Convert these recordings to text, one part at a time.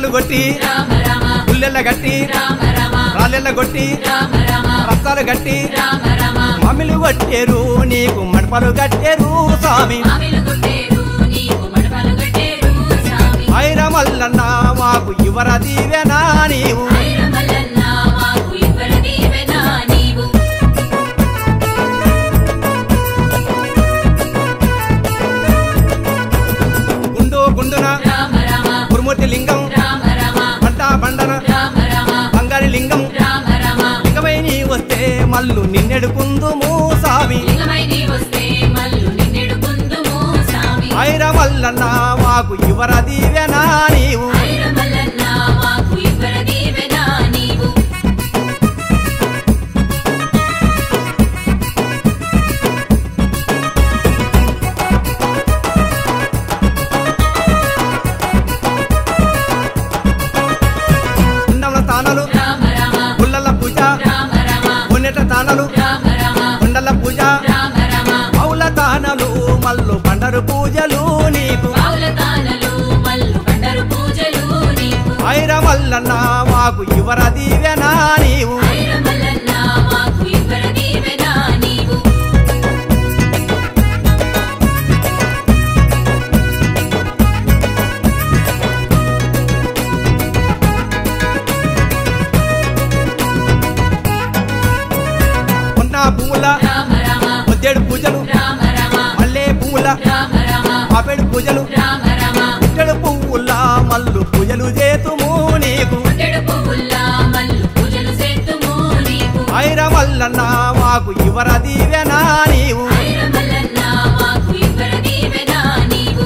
కొట్టి రామ రామ పుల్లెల్ల గట్టి రామ రామ రాళ్ళెల్ల కొట్టి రామ రామ రక్తాలు గట్టి రామ రామ మమ్మలు కొట్టేరు నీకు మడపలు కట్టేరు స్వామి మామిలు కొట్టేరు నీకు మడపలు కట్టేరు స్వామి ఐరమల్లన్న మాకు యువర దీవెనా నీవు ఐరమల్లన్న మాకు ఇవ్వర దీవెనా నీవు గుండు గుండున రామ రామ గురుమూర్తి లింగం రామ రామ పంట బండన రామ రామ బంగారి లింగం రామ రామ లింగమై నీ వస్తే మల్లు నిన్నెడుకుందుము స్వామి లింగమై నీ వస్తే మల్లు నిన్నెడుకుందుము స్వామి ఐరమల్లన్న మాకు యువర దీవెనా నీవు ఐరమల్లన్న మాకు ఇవ్వర దీవెనా నీవు ఉండల తానలు రామ రామ పుల్లల పూజ రామ రామ కొన్నెట తానలు రామ రామ కొండల పూజ రామ రామ పౌల తానలు మల్లు పండరు పూజలు నీకు పావుల తానలు మల్లు పండరు పూజలు నీకు ఐరమల్లన్న మాకు యువర దీవెనా నీవు ఐరమల్లన్న మాకు ఇవ్వర దీవెనా నీవు కొన్న పువ్వుల రామ రామ పొద్దేడు పూజలు రామ రామ మల్లె పువ్వుల రామ రామ పాపెడు పూజలు రామ రామ పుట్టెడు పువ్వుల మల్లు పూజలు చేతుము నీకు పుట్టెడు పువ్వుల్లా మల్లు పూజలు చేతుము నీకు ఐరమల్లన్న మాకు యువర దీవెనా నీవు ఐరమల్లన్న మాకు ఇవ్వర దీవెనా నీవు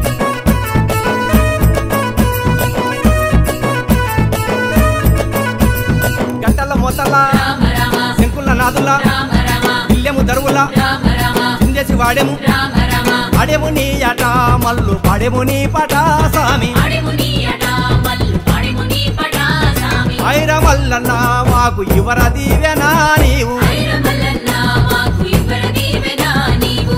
గంటల మొతల రామ రామ శంకుల నాదుల రామ రామ ఇల్లెము దరువుల రామ రామ చిందేసి వాడెము రామ రామ ఆడెము నీ అట మల్లు పాడెము నీ పట స్వామి ఆడెము నీ అట మల్లు ఆడెము నీ పటా సామి ఐరమల్లన్న మాకు యువర దీవెనా నీవు ఐరమల్లన్న మాకు ఇవ్వర దీవెనా నీవు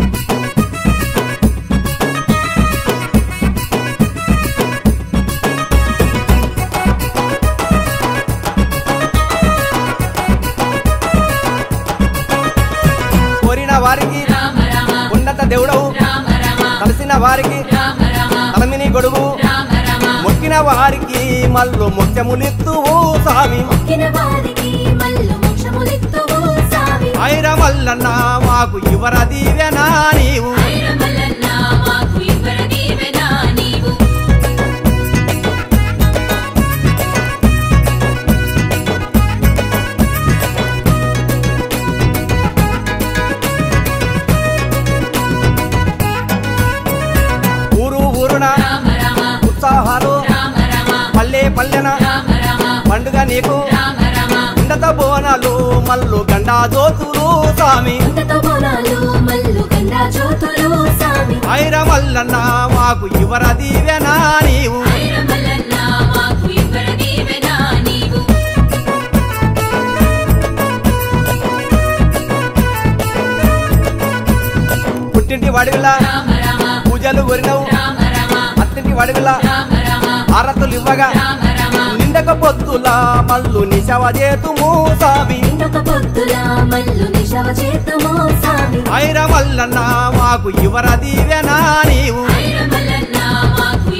కోరిన వారికి రామ రామ ఉన్నత దేవుడవు రామ రామ కలిసిన వారికి రామ రామ తలమిని గొడుగు రామ రామ మొక్కిన వారికి మల్లు ముత్యములిత్తువు స్వామి మొక్కిన వారికి మల్లు మోక్షములిత్తువు సామి ఐరమల్లన్న మాకు యువర దీవెనా నీవు ఐరమల్లన్న మాకు ఇవ్వర దీవెనా నీవు ఊరు ఊరున రామ రామ ఉత్సాహాలు రామ రామ పల్లె పల్లెన రామ రామ పండుగ నీకు రామ రామ ఉండత బోనాలు మల్లు గండా జోతులు స్వామి ఉన్నత బోనాలు మల్లు గంగా జ్యోతులు సామి ఐరమల్లన్న మాకు యువర దీవెనా నీవు ఐరమల్లన్న మాకు ఇవ్వర దీవెనా నీవు పుట్టింటి వడివిల రామ రామ పూజలు కొరినవు రామ రామ అత్తింటి వడివిల రామ రామ ఆరతులు ఇవ్వగా రామ రామ నిండక పొద్దుల మల్లు నిశవ చేతుము స్వామి నిండొక పొద్దుల మల్లు నిశవ చేతుము సామి ఐరమల్లన్న మాకు యువర దీవెనా నీవు ఐరమల్లన్న మాకు